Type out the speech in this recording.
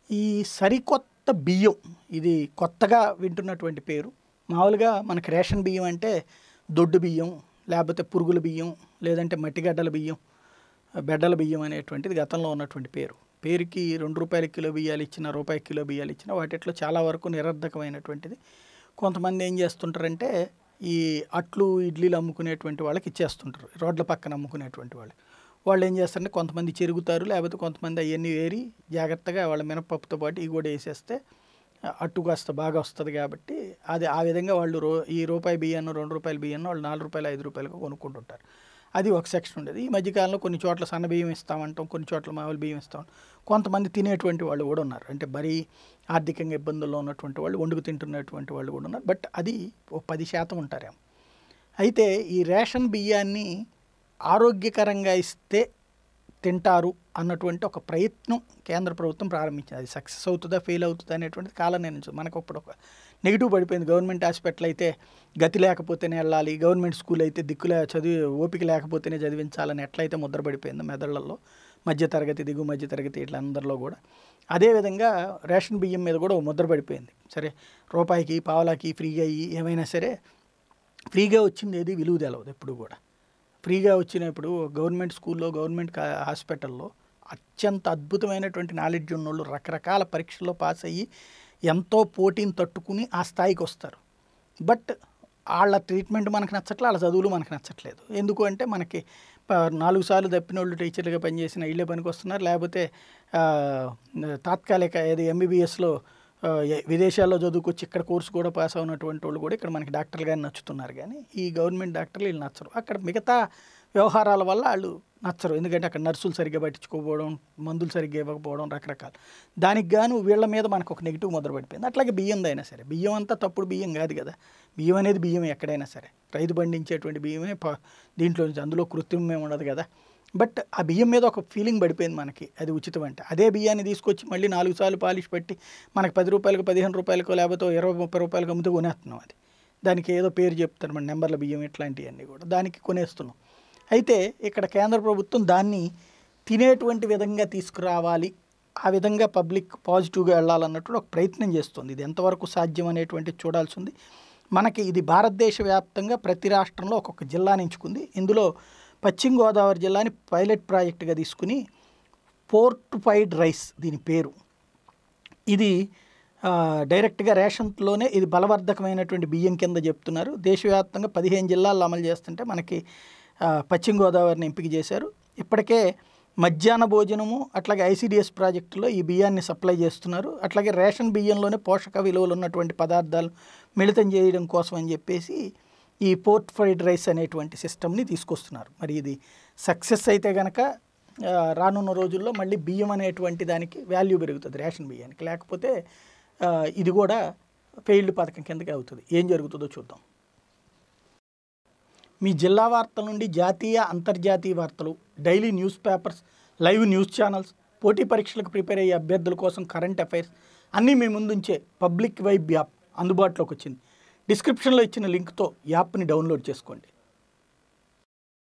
ఈ సరికొత్త బియ్యం ఇది కొత్తగా వింటున్నటువంటి పేరు మామూలుగా మనకి రేషన్ బియ్యం అంటే దొడ్డు బియ్యం లేకపోతే పురుగుల బియ్యం లేదంటే మట్టిగడ్డల బియ్యం బెడ్డల బియ్యం అనేటువంటిది గతంలో ఉన్నటువంటి పేరు పేరుకి రెండు రూపాయల కిలో బియ్యాలు ఇచ్చిన రూపాయి కిలో బియ్యాలు ఇచ్చిన వాటిట్లో చాలా వరకు నిరర్ధకమైనటువంటిది కొంతమంది ఏం చేస్తుంటారంటే ఈ అట్లు ఇడ్లీలు అమ్ముకునేటువంటి వాళ్ళకి ఇచ్చేస్తుంటారు రోడ్ల పక్కన అమ్ముకునేటువంటి వాళ్ళు వాళ్ళు ఏం చేస్తారంటే కొంతమంది చెరుగుతారు లేకపోతే కొంతమంది అవన్నీ వేరి జాగ్రత్తగా వాళ్ళ మినపప్పుతో పాటు ఇవి కూడా వేసేస్తే అట్టు కాస్త బాగా వస్తుంది కాబట్టి అది ఆ విధంగా వాళ్ళు రో ఈ రూపాయి బియ్యాన్ని రెండు రూపాయల బియ్యాన్ని వాళ్ళు నాలుగు రూపాయలు ఐదు రూపాయలకు కొనుక్కుంటుంటారు అది ఒక సెక్షన్ ఉండేది ఈ మధ్యకాలంలో కొన్ని చోట్ల సన్న బియ్యం ఇస్తామంటాం కొన్ని చోట్ల మామూలు బియ్యం ఇస్తాం కొంతమంది తినేటువంటి వాళ్ళు కూడా ఉన్నారు అంటే మరీ ఆర్థికంగా ఇబ్బందుల్లో ఉన్నటువంటి వాళ్ళు వండుకు తింటున్నటువంటి వాళ్ళు కూడా ఉన్నారు బట్ అది ఒక పది శాతం ఉంటారేమో అయితే ఈ రేషన్ బియ్యాన్ని ఆరోగ్యకరంగా ఇస్తే తింటారు అన్నటువంటి ఒక ప్రయత్నం కేంద్ర ప్రభుత్వం ప్రారంభించింది అది సక్సెస్ అవుతుందా ఫెయిల్ అవుతుందా అనేటువంటిది కాలం నిర్ణయించు మనకు ఇప్పుడు ఒక నెగిటివ్ పడిపోయింది గవర్నమెంట్ హాస్పిటల్ అయితే గతి లేకపోతేనే వెళ్ళాలి గవర్నమెంట్ స్కూల్ అయితే దిక్కులే చదివి ఓపిక లేకపోతేనే చదివించాలని ఎట్లయితే ముద్ర పడిపోయిందో మెదళ్లలో మధ్యతరగతి దిగు మధ్యతరగతి ఇట్లా అందరిలో కూడా అదేవిధంగా రేషన్ బియ్యం మీద కూడా ఓ ముద్ర పడిపోయింది సరే రూపాయికి పావలాకి ఫ్రీగా అయ్యి ఏమైనా సరే ఫ్రీగా వచ్చింది ఏది విలువ తెలవదు ఎప్పుడు కూడా ఫ్రీగా వచ్చినప్పుడు గవర్నమెంట్ స్కూల్లో గవర్నమెంట్ కా- హాస్పిటల్లో అత్యంత అద్భుతమైనటువంటి నాలెడ్జ్ ఉన్నోళ్ళు రకరకాల పరీక్షల్లో పాస్ అయ్యి ఎంతో పోటీని తట్టుకుని ఆ స్థాయికి వస్తారు బట్ వాళ్ళ ట్రీట్మెంట్ మనకు నచ్చట్లేదు వాళ్ళ చదువులు మనకు నచ్చట్లేదు ఎందుకు అంటే మనకి ప- నాలుగు సార్లు తప్పిన వాళ్ళు టీచర్లుగా పనిచేసిన ఇళ్ళే పనికి వస్తున్నారు లేకపోతే ఆ, తాత్కాలిక ఏది ఎంబీబీఎస్లో విదేశాల్లో చదువుకొచ్చి ఇక్కడ కోర్సు కూడా పాస్ అవునటువంటి వాళ్ళు కూడా ఇక్కడ మనకి డాక్టర్లు కానీ నచ్చుతున్నారు కానీ ఈ గవర్నమెంట్ డాక్టర్లు వీళ్ళు నచ్చరు అక్కడ మిగతా వ్యవహారాల వల్ల వాళ్ళు నచ్చరు ఎందుకంటే అక్కడ నర్సులు సరిగ్గా పట్టించుకోకపోవడం మందులు సరిగ్గా ఇవ్వకపోవడం రకరకాలు దానికి గాను వీళ్ళ మీద మనకు ఒక నెగిటివ్ మొదలు పడిపోయింది అట్లాగే బియ్యం అయినా సరే బియ్యం అంతా తప్పుడు బియ్యం కాదు కదా బియ్యం అనేది బియ్యం ఎక్కడైనా సరే రైతు పండించేటువంటి బియ్యమే ప- దీంట్లో నుంచి అందులో కృత్రిమమే ఉండదు కదా బట్ ఆ బియ్యం మీద ఒక ఫీలింగ్ పడిపోయింది మనకి అది ఉచితం అంటే అదే బియ్యాన్ని తీసుకొచ్చి మళ్ళీ నాలుగు సార్లు పాలిష్ పెట్టి మనకు పది రూపాయలకు పదిహేను రూపాయలకు లేకపోతే ఇరవై ముప్పై రూపాయలకు అమ్మితే కొనేస్తున్నాం అది దానికి ఏదో పేరు చెప్తారు మన నెంబర్ల బియ్యం ఇట్లాంటివన్నీ కూడా దానికి కొనేస్తున్నాం అయితే ఇక్కడ కేంద్ర ప్రభుత్వం దాన్ని తినేటువంటి విధంగా తీసుకురావాలి ఆ విధంగా పబ్లిక్ పాజిటివ్గా వెళ్ళాలన్నట్టు ఒక ప్రయత్నం చేస్తుంది ఇది ఎంతవరకు సాధ్యం అనేటువంటి చూడాల్సి ఉంది మనకి ఇది భారతదేశ వ్యాప్తంగా ప్రతి రాష్ట్రంలో ఒక్కొక్క జిల్లాని ఎంచుకుంది ఇందులో పశ్చిమ గోదావరి జిల్లాని పైలట్ ప్రాజెక్టుగా తీసుకుని పోర్టిఫైడ్ రైస్ దీని పేరు ఇది ఆ, డైరెక్ట్గా రేషన్లోనే ఇది బలవర్ధకమైనటువంటి బియ్యం కింద చెప్తున్నారు దేశవ్యాప్తంగా పదిహేను జిల్లాల్లో అమలు చేస్తుంటే మనకి ఆ, పశ్చిమ గోదావరిని ఎంపిక చేశారు ఇప్పటికే మధ్యాహ్న భోజనము అట్లాగే ఐసిడిఎస్ ప్రాజెక్టులో ఈ బియ్యాన్ని సప్లై చేస్తున్నారు అట్లాగే రేషన్ బియ్యంలోనే పోషక విలువలు ఉన్నటువంటి పదార్థాలు మిళితం చేయడం కోసం అని చెప్పేసి ఈ పోర్ట్ ఫ్రైడ్ రైస్ అనేటువంటి సిస్టమ్ని తీసుకొస్తున్నారు మరి ఇది సక్సెస్ అయితే కనుక ఆ, రానున్న రోజుల్లో మళ్ళీ బియ్యం అనేటువంటి దానికి వాల్యూ పెరుగుతుంది రేషన్ బియ్యానికి లేకపోతే ఆ, ఇది కూడా ఫెయిల్డ్ పథకం కిందకి అవుతుంది ఏం జరుగుతుందో చూద్దాం మీ జిల్లా వార్తల నుండి జాతీయ అంతర్జాతీయ వార్తలు daily news papers live news channels పోటీ పరీక్షలకు ప్రిపేర్ అయ్యే అభ్యర్థుల కోసం కరెంట్ అఫైర్స్ అన్నీ మీ ముందుంచే పబ్లిక్ వైబ్ యాప్ అందుబాటులోకి వచ్చింది డిస్క్రిప్షన్లో ఇచ్చిన లింక్తో యాప్ని డౌన్లోడ్ చేసుకోండి